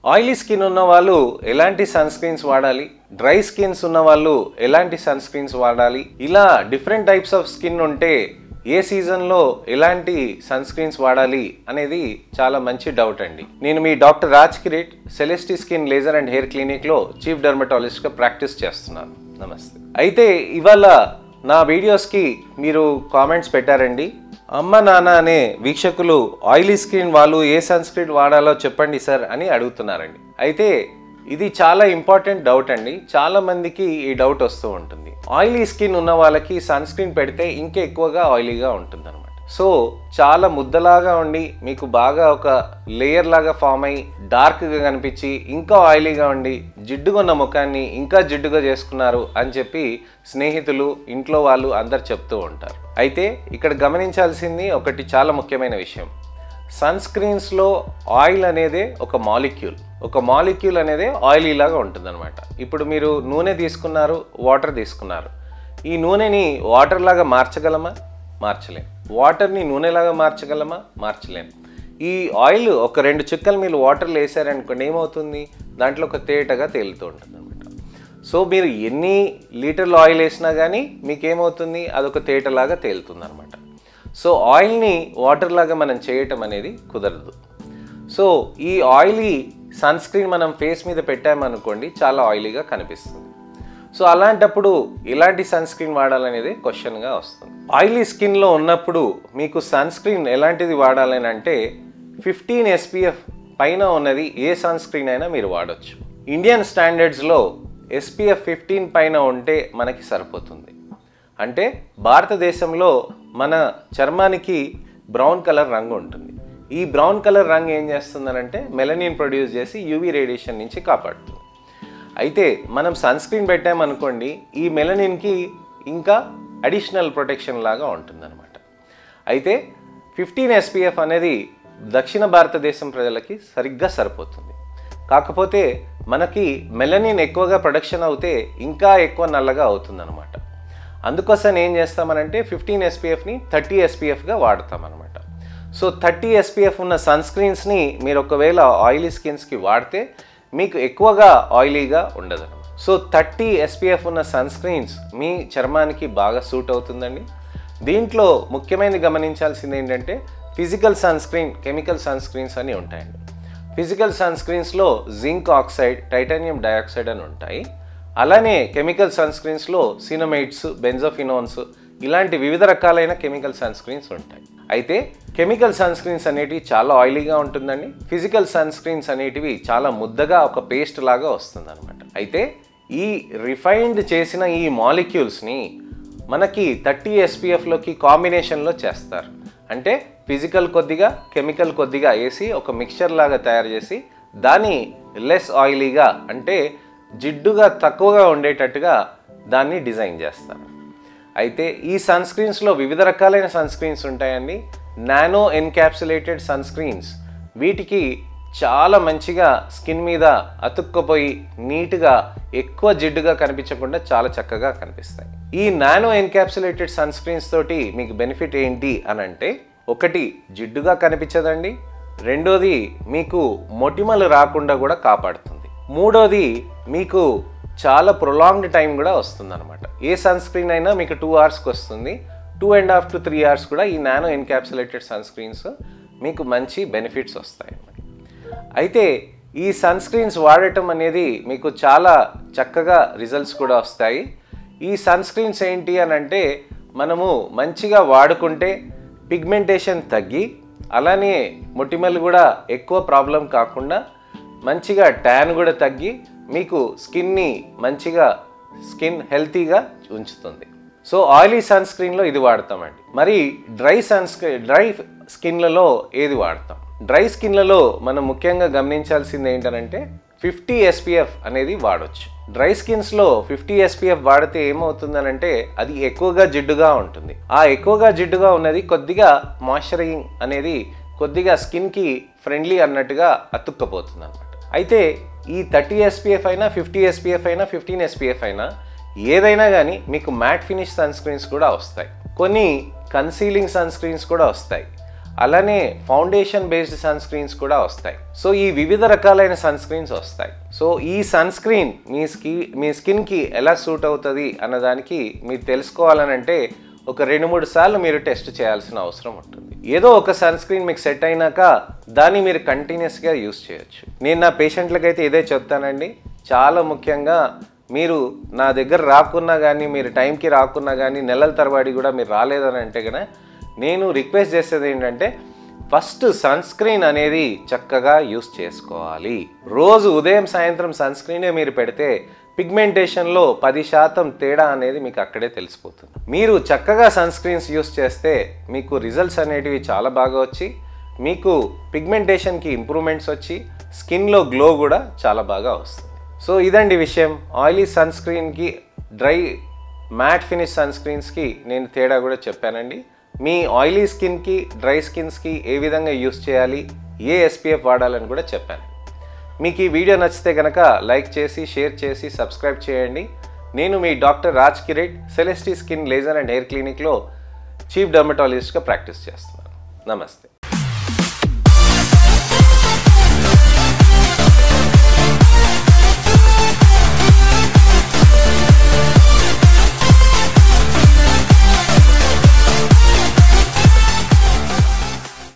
oily skin ఉన్న వాళ్ళు ఎలాంటి సన్ స్క్రీన్స్ వాడాలి డ్రై స్కిన్స్ ఉన్న వాళ్ళు ఎలాంటి సన్ స్క్రీన్స్ వాడాలి ఇలా డిఫరెంట్ టైప్స్ ఆఫ్ స్కిన్ ఉంటే ఏ సీజన్లో ఎలాంటి సన్ స్క్రీన్స్ వాడాలి అనేది చాలా మంచి డౌట్ అండి నేను మీ doctor Raj Kirit Celesti skin laser and hair క్లినిక్లో చీఫ్ డెర్మటాలజిస్ట్గా ప్రాక్టీస్ చేస్తున్నాను నమస్తే అయితే ఇవాళ నా వీడియోస్కి మీరు కామెంట్స్ పెట్టారండి అమ్మ నాన్న అనే వీక్షకులు ఆయిలీ స్కిన్ వాళ్ళు ఏ సన్ స్క్రీన్ వాడాలో చెప్పండి సార్ అని అడుగుతున్నారండి అయితే ఇది చాలా ఇంపార్టెంట్ డౌట్ అండి చాలా మందికి ఈ డౌట్ వస్తూ ఉంటుంది ఆయిలీ స్కిన్ ఉన్న వాళ్ళకి సన్ స్క్రీన్ పెడితే ఇంకా ఎక్కువగా ఆయిలీగా ఉంటుంది అనమాట సో చాలా ముద్దలాగా ఉండి మీకు బాగా ఒక లేయర్ లాగా ఫామ్ అయ్యి డార్క్గా కనిపించి ఇంకా ఆయిలీగా ఉండి జిడ్డుగా ఉన్న ముఖాన్ని ఇంకా జిడ్డుగా చేసుకున్నారు అని చెప్పి స్నేహితులు ఇంట్లో వాళ్ళు అందరు చెప్తూ ఉంటారు అయితే ఇక్కడ గమనించాల్సింది ఒకటి చాలా ముఖ్యమైన విషయం సన్ స్క్రీన్స్లో ఆయిల్ అనేదే ఒక మాలిక్యూల్ ఒక మాలిక్యూల్ అనేది ఆయిలీ లాగా ఉంటుందన్నమాట ఇప్పుడు మీరు నూనె తీసుకున్నారు వాటర్ తీసుకున్నారు ఈ నూనెని వాటర్ లాగా మార్చగలమా మార్చలేం వాటర్ని నూనెలాగా మార్చగలమా మార్చలేం ఈ ఆయిల్ ఒక రెండు చుక్కలు మీరు వాటర్లో వేసారనుకోండి ఏమవుతుంది దాంట్లో ఒక తేటగా తేలుతూ ఉంటుంది అనమాట సో మీరు ఎన్ని లీటర్లు ఆయిల్ వేసినా కానీ మీకు ఏమవుతుంది అదొక తేటలాగా తేలుతుంది అనమాట సో ఆయిల్ని వాటర్ లాగా మనం చేయటం అనేది కుదరదు సో ఈ ఆయిలీ సన్ స్క్రీన్ మనం ఫేస్ మీద పెట్టామనుకోండి చాలా ఆయిలీగా కనిపిస్తుంది సో అలాంటప్పుడు ఎలాంటి సన్ స్క్రీన్ వాడాలనేది క్వశ్చన్గా వస్తుంది ఆయిలీ స్కిన్లో ఉన్నప్పుడు మీకు సన్ స్క్రీన్ ఎలాంటిది వాడాలని అంటే ఫిఫ్టీన్ ఎస్పీఎఫ్ పైన ఉన్నది ఏ సన్ స్క్రీన్ అయినా మీరు వాడచ్చు ఇండియన్ స్టాండర్డ్స్లో ఎస్పీఎఫ్ ఫిఫ్టీన్ పైన ఉంటే మనకి సరిపోతుంది అంటే భారతదేశంలో మన చర్మానికి బ్రౌన్ కలర్ రంగు ఉంటుంది ఈ బ్రౌన్ కలర్ రంగు ఏం చేస్తుందనంటే మెలనిన్ ప్రొడ్యూస్ చేసి యూవీ రేడియేషన్ నుంచి కాపాడుతుంది అయితే మనం సన్ స్క్రీన్ పెట్టామనుకోండి ఈ మెలనిన్కి ఇంకా అడిషనల్ ప్రొటెక్షన్ లాగా ఉంటుందన్నమాట అయితే ఫిఫ్టీన్ ఎస్పీఎఫ్ అనేది దక్షిణ భారతదేశం ప్రజలకి సరిగ్గా సరిపోతుంది కాకపోతే మనకి మెలనిన్ ఎక్కువగా ప్రొడక్షన్ అవుతే ఇంకా ఎక్కువ నల్లగా అవుతుందన్నమాట అందుకోసం ఏం చేస్తామనంటే ఫిఫ్టీన్ ఎస్పీఎఫ్ని థర్టీ ఎస్పీఎఫ్గా వాడతామన్నమాట సో థర్టీ ఎస్పీఎఫ్ ఉన్న సన్ స్క్రీన్స్ని మీరు ఒకవేళ ఆయిలీ స్కిన్స్కి వాడితే మీకు ఎక్కువగా ఆయిలీగా ఉండదు సో థర్టీ ఎస్పీఎఫ్ ఉన్న సన్ స్క్రీన్స్ మీ చర్మానికి బాగా సూట్ అవుతుందండి దీంట్లో ముఖ్యమైనది గమనించాల్సింది ఏంటంటే physical sunscreen chemical sunscreens అని ఉంటాయండి ఫిజికల్ సన్ స్క్రీన్స్లో జింక్ ఆక్సైడ్ టైటానియం డయాక్సైడ్ అని ఉంటాయి అలానే కెమికల్ సన్ స్క్రీన్స్లో సినమైడ్స్ బెంజోఫినోన్స్ ఇలాంటి వివిధ రకాలైన కెమికల్ సన్ స్క్రీన్స్ ఉంటాయి అయితే కెమికల్ సన్ స్క్రీన్స్ అనేటివి చాలా ఆయిలీగా ఉంటుందండి ఫిజికల్ సన్ స్క్రీన్స్ అనేటివి చాలా ముద్దగా ఒక పేస్ట్ లాగా వస్తుందన్నమాట అయితే ఈ రిఫైన్డ్ చేసిన ఈ మాలిక్యూల్స్ని మనకి థర్టీ ఎస్పీఎఫ్లోకి కాంబినేషన్లో చేస్తారు అంటే ఫిజికల్ కొద్దిగా కెమికల్ కొద్దిగా వేసి ఒక మిక్చర్ లాగా తయారు చేసి దాన్ని లెస్ ఆయిలీగా అంటే జిడ్డుగా తక్కువగా ఉండేటట్టుగా దాన్ని డిజైన్ చేస్తారు అయితే ఈ సన్ స్క్రీన్స్లో వివిధ రకాలైన సన్ స్క్రీన్స్ ఉంటాయండి నానో ఎన్క్యాప్సులేటెడ్ సన్ స్క్రీన్స్ వీటికి చాలా మంచిగా స్కిన్ మీద అతుక్కుపోయి నీట్గా ఎక్కువ జిడ్డుగా కనిపించకుండా చాలా చక్కగా కనిపిస్తాయి ఈ నానో ఎన్క్యాప్సులేటెడ్ సన్ స్క్రీన్స్ తోటి మీకు బెనిఫిట్ ఏంటి అని అంటే ఒకటి జిడ్డుగా కనిపించదండి రెండోది మీకు మొటిమలు రాకుండా కూడా కాపాడుతుంది మూడోది మీకు చాలా ప్రొలాంగ్డ్ టైం కూడా వస్తుంది అనమాట ఏ సన్ స్క్రీన్ అయినా మీకు టూ అవర్స్కి వస్తుంది two and half to three hours కూడా ఈ నానో ఎన్క్యాప్సులేటెడ్ సన్ స్క్రీన్స్ మీకు మంచి బెనిఫిట్స్ వస్తాయి అయితే ఈ సన్ స్క్రీన్స్ వాడటం అనేది మీకు చాలా చక్కగా రిజల్ట్స్ కూడా వస్తాయి ఈ సన్ స్క్రీన్స్ ఏంటి అని అంటే మనము మంచిగా వాడుకుంటే పిగ్మెంటేషన్ తగ్గి అలానే మొటిమలు కూడా ఎక్కువ ప్రాబ్లం కాకుండా మంచిగా ట్యాన్ కూడా తగ్గి మీకు స్కిన్ని మంచిగా స్కిన్ హెల్తీగా ఉంచుతుంది సో ఆయిలీ సన్ స్క్రీన్లో ఇది వాడతామండి మరి డ్రై సన్ స్క్రీన్ డ్రై స్కిన్లలో ఏది వాడతాం డ్రై స్కిన్లలో మనం ముఖ్యంగా గమనించాల్సింది ఏంటంటే ఫిఫ్టీ ఎస్పీఎఫ్ అనేది వాడొచ్చు డ్రై స్కిన్స్లో ఫిఫ్టీ ఎస్పీఎఫ్ వాడితే ఏమవుతుందనంటే అది ఎక్కువగా జిడ్డుగా ఉంటుంది ఆ ఎక్కువగా జిడ్డుగా ఉన్నది కొద్దిగా మాయిశ్చరింగ్ అనేది కొద్దిగా స్కిన్కి ఫ్రెండ్లీ అన్నట్టుగా అతుక్కపోతుంది అనమాట అయితే ఈ థర్టీ ఎస్పీఎఫ్ అయినా ఫిఫ్టీ ఎస్పీఎఫ్ అయినా ఫిఫ్టీన్ ఎస్పీఎఫ్ అయినా ఏదైనా కానీ మీకు మ్యాట్ ఫినిష్ సన్ స్క్రీన్స్ కూడా వస్తాయి కొన్ని కన్సీలింగ్ సన్ స్క్రీన్స్ కూడా వస్తాయి అలానే ఫౌండేషన్ బేస్డ్ సన్ స్క్రీన్స్ కూడా వస్తాయి సో ఈ వివిధ రకాలైన సన్ స్క్రీన్స్ వస్తాయి సో ఈ సన్ స్క్రీన్ మీ స్కి మీ స్కిన్కి ఎలా సూట్ అవుతుంది అన్నదానికి మీరు తెలుసుకోవాలనంటే ఒక రెండు మూడు సార్లు మీరు టెస్ట్ చేయాల్సిన అవసరం ఉంటుంది ఏదో ఒక సన్ స్క్రీన్ మీకు సెట్ అయినాక దాన్ని మీరు కంటిన్యూస్గా యూస్ చేయొచ్చు నేను నా పేషెంట్లకైతే ఇదే చెప్తానండి చాలా ముఖ్యంగా మీరు నా దగ్గర రాకున్నా కానీ మీరు టైంకి రాకున్నా కానీ నెలల తరబడి కూడా మీరు రాలేదని అంటే కనుక నేను రిక్వెస్ట్ చేసేది ఏంటంటే ఫస్ట్ సన్ స్క్రీన్ అనేది చక్కగా యూస్ చేసుకోవాలి రోజు ఉదయం సాయంత్రం సన్ స్క్రీనే మీరు పెడితే పిగ్మెంటేషన్లో పది శాతం తేడా అనేది మీకు అక్కడే తెలిసిపోతుంది మీరు చక్కగా సన్ స్క్రీన్స్ యూస్ చేస్తే మీకు రిజల్ట్స్ అనేటివి చాలా బాగా వచ్చి మీకు పిగ్మెంటేషన్కి ఇంప్రూవ్మెంట్స్ వచ్చి స్కిన్లో గ్లో కూడా చాలా బాగా వస్తుంది సో ఇదండి విషయం ఆయిలీ సన్ స్క్రీన్కి డ్రై మ్యాట్ ఫినిష్ సన్ స్క్రీన్స్కి నేను తేడా కూడా చెప్పానండి మీ ఆయిలీ స్కిన్కి డ్రై స్కిన్స్కి ఏ విధంగా యూస్ చేయాలి ఏ ఎస్పీఎఫ్ వాడాలని కూడా చెప్పాను మీకు ఈ వీడియో నచ్చితే కనుక లైక్ చేసి షేర్ చేసి సబ్స్క్రైబ్ చేయండి నేను మీ doctor Raj Kirit Celesti skin laser and hair క్లినిక్లో చీఫ్ డర్మటాలజిస్ట్గా ప్రాక్టీస్ చేస్తున్నాను నమస్తే